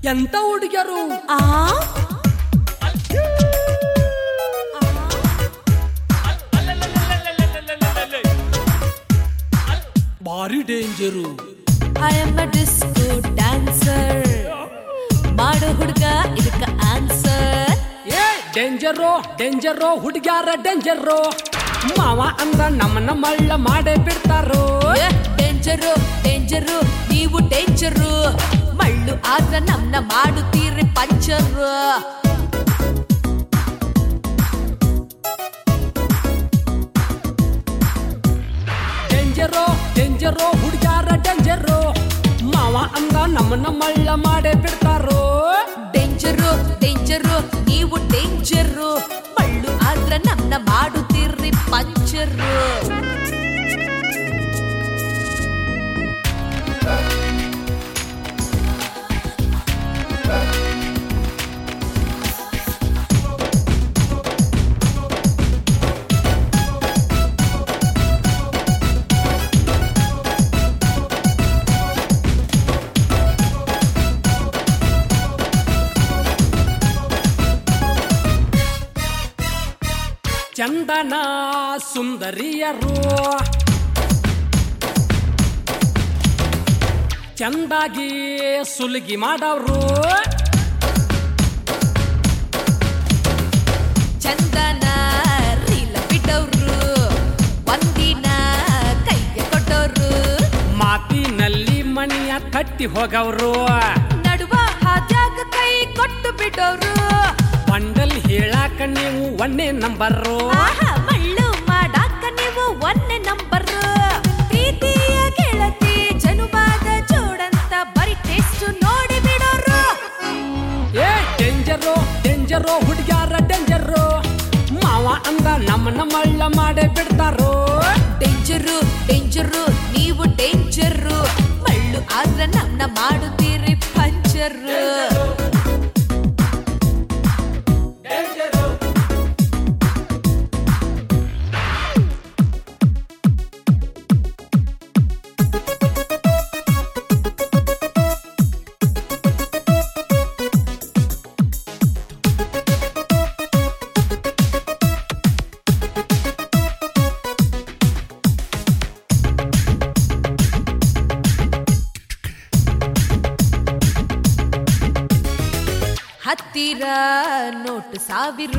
ಎಂತ ಹುಡುಗಿಯರು ಆ ಭಾರಿ danger I am a disco dancer ಮಾಡೋ ಹುಡುಗ ಇದಕ್ಕ ಆನ್ಸರ್ ಏ ಡೇಂಜರು ಡೇಂಜರು ಹುಡುಗ್ಯಾರ ಡೇಂಜರು ಮಾವ ಅಂದ್ರ ನಮ್ಮನ್ನ ಮಳ್ಳ ಮಾಡೇ ಬಿಡ್ತಾರೋ ಡೇಂಜರು ಡೇಂಜರು ನೀವು ಡೇಂಜರು ಮಳ್ಳು ಆದ್ರ ನಮ್ನ ಮಾಡುತ್ತೀರಿ ಪಂಚರು ಡೇಂಜರು ಡೇಂಜರು ಹುಡುಗ್ಯಾರ ಡೇಂಜರು ಮಾವ ಅಂದ್ರ ನಮ್ಮನ್ನ ಮಳ್ಳ ಮಾಡೇ ಬಿಡ್ತಾರೋ ಡೇಂಜರು ಡೇಂಜರು ನೀವು ಡೇಂಜರು ಮಳ್ಳು ಆದ್ರ ನಮ್ನ ಮಾಡುತ್ತೀರಿ ಪಂಚರು ಚಂದನ ಸುಂದರಿಯರು ಚಂದಾಗಿ ಸುಲಿಗಿ ಮಾಡವ್ರು ಚಂದನ ರೀಲ ಬಿಟ್ಟವ್ರು ಒಂದಿನ ಕೈಗೆ ಕೊಟ್ಟವ್ರು ಮಾತಿನಲ್ಲಿ ಮಣಿಯ ಕಟ್ಟಿ ಹೋಗವ್ರು ನಡುವ ಹಾದ್ಯಾಗ ಕೈ ಕೊಟ್ಟು ಬಿಟ್ಟವ್ರು ಬಂಡಲ್ ಹೇಳಾಕ ನೀವು ಒಂದೇ ನಂಬರು ಆಹಾ ಮಳ್ಳು ಮಾಡಾಕ ನೀವು ಒಂದೇ ನಂಬರ್ ಪ್ರೀತಿಯ ಗೆಳತಿ ಜನುವಾದ ಜೋಡಂತ ಬರೀ ಟೇಸ್ಟ್ ನೋಡಿ ಬಿಡೋರು ಏ ಡೇಂಜರು ಡೇಂಜರು ಹುಡುಗ್ಯಾರ ಡೇಂಜರು ಮಾವ ಅಂದ ನಮ್ಮನ್ನ ಮಳ್ಳ ಮಾಡೇ ಬಿಡ್ತಾರೋ ಡೇಂಜರು ಡೇಂಜರು ನೀವು ಡೇಂಜರು ಮಳ್ಳು ಆದ್ರ ನಮ್ನ ಮಾಡುತ್ತೀರಿ ಪಂಚರು ಹತ್ತಿರ ನೋಟು ಸಾವಿರ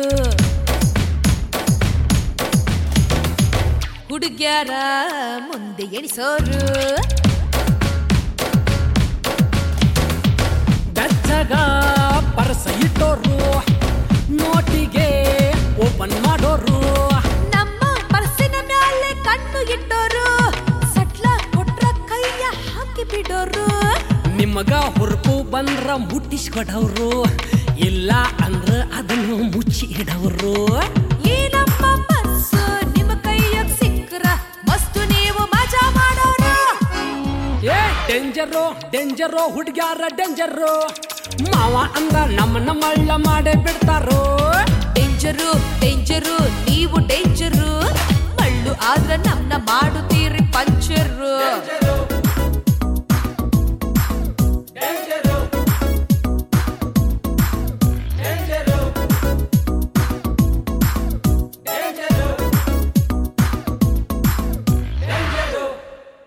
ಹುಡುಗ್ಯಾರ ಮುಂದೆ ಎಣಿಸೋರು ಗಜ್ಜಗ ಪರಸ ಇಟ್ಟೋರು ನೋಟಿಗೆ ಓಪನ್ ಮಾಡೋರು ನಮ್ಮ ಪರ್ಸಿನ ಮ್ಯಾಲೆ ಕಣ್ಣು ಇಟ್ಟೋರು ಸಟ್ಲ ಕೊಟ್ರ ಕೈಯ ಹಾಕಿ ಬಿಡೋರು ನಿಮಗ ಹುರುಪು ಬಂದ್ರ ಮುಟ್ಟಿಸ್ಕೊಡವ್ರು ಇಲ್ಲ ಅಂದ್ರ ಅದನ್ನು ಮುಚ್ಚಿ ಇಡವ್ರು ಈ ನಮ್ಮ ಪರ್ಸು ನಿಮ್ಮ ಕೈಯಾಗ ಸಿಕ್ಕ್ರ ಮಸ್ತು ನೀವು ಮಜಾ ಮಾಡೋರು ಏ ಡೇಂಜರು ಡೇಂಜರು ಹುಡುಗ್ಯಾರ ಡೇಂಜರು ಮಾವ ಅಂದ ನಮ್ಮನ್ನ ಮಳ್ಳ ಮಾಡೇ ಬಿಡ್ತಾರೋ ಡೇಂಜರು ಡೇಂಜರು ನೀವು ಡೇಂಜರು ಮಳ್ಳು ಆದ್ರ ನಮ್ನ ಮಾಡುತ್ತೀರಿ ಪಂಚರು